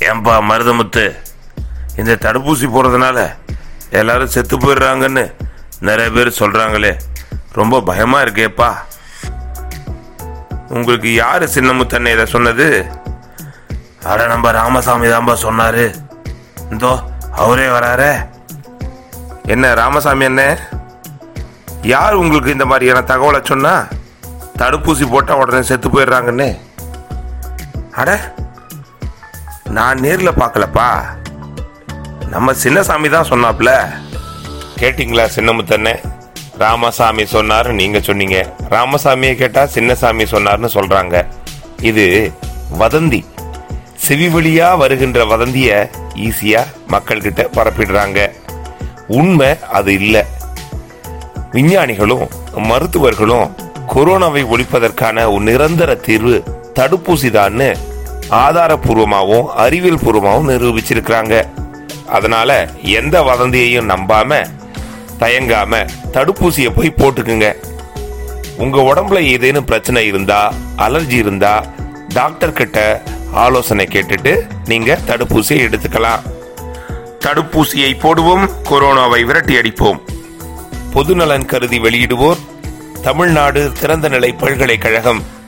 ஏன்பா மருதமுத்து இந்த தடுப்பூசி போடுறதுனால எல்லாரும் செத்து போயிடுறாங்கன்னு நிறைய பேர் சொல்றாங்களே ரொம்ப பயமா இருக்கேப்பா உங்களுக்கு யாரு சின்னமுத்தண்ணே இதை சொன்னது அட நம்ம ராமசாமி தான்பா சொன்னாரு இந்தோ அவரே வராரே என்ன ராமசாமி என்ன யார் உங்களுக்கு இந்த மாதிரியான தகவலை சொன்னா தடுப்பூசி போட்டா உடனே செத்து போயிடுறாங்கன்னு அட நான் நேர்ல பார்க்கலப்பா நம்ம சின்னசாமி தான் சொன்னாப்ல கேட்டிங்களா சின்னமுத்தண்ணே ராமசாமி சொன்னாரு நீங்க சொன்னீங்க ராமசாமியை கேட்டா சின்னசாமி சொன்னார்னு சொல்றாங்க இது வதந்தி செவி வழியா வருகின்ற வதந்திய ஈஸியா மக்கள் கிட்ட பரப்பிடுறாங்க உண்மை அது இல்லை விஞ்ஞானிகளும் மருத்துவர்களும் கொரோனாவை ஒழிப்பதற்கான ஒரு நிரந்தர தீர்வு தடுப்பூசி தான்னு ஆதாரபூர்வமாகவும் அறிவியல் பூர்வமாகவும் நிரூபிச்சிருக்கிறாங்க அதனால எந்த வதந்தியையும் நம்பாம தயங்காம தடுப்பூசியை போய் போட்டுக்குங்க உங்க உடம்புல ஏதேனும் பிரச்சனை இருந்தா அலர்ஜி இருந்தா டாக்டர் கிட்ட ஆலோசனை கேட்டுட்டு நீங்க தடுப்பூசியை எடுத்துக்கலாம் தடுப்பூசியை போடுவோம் கொரோனாவை விரட்டி அடிப்போம் பொதுநலன் கருதி வெளியிடுவோர் தமிழ்நாடு திறந்தநிலை பல்கலைக்கழகம்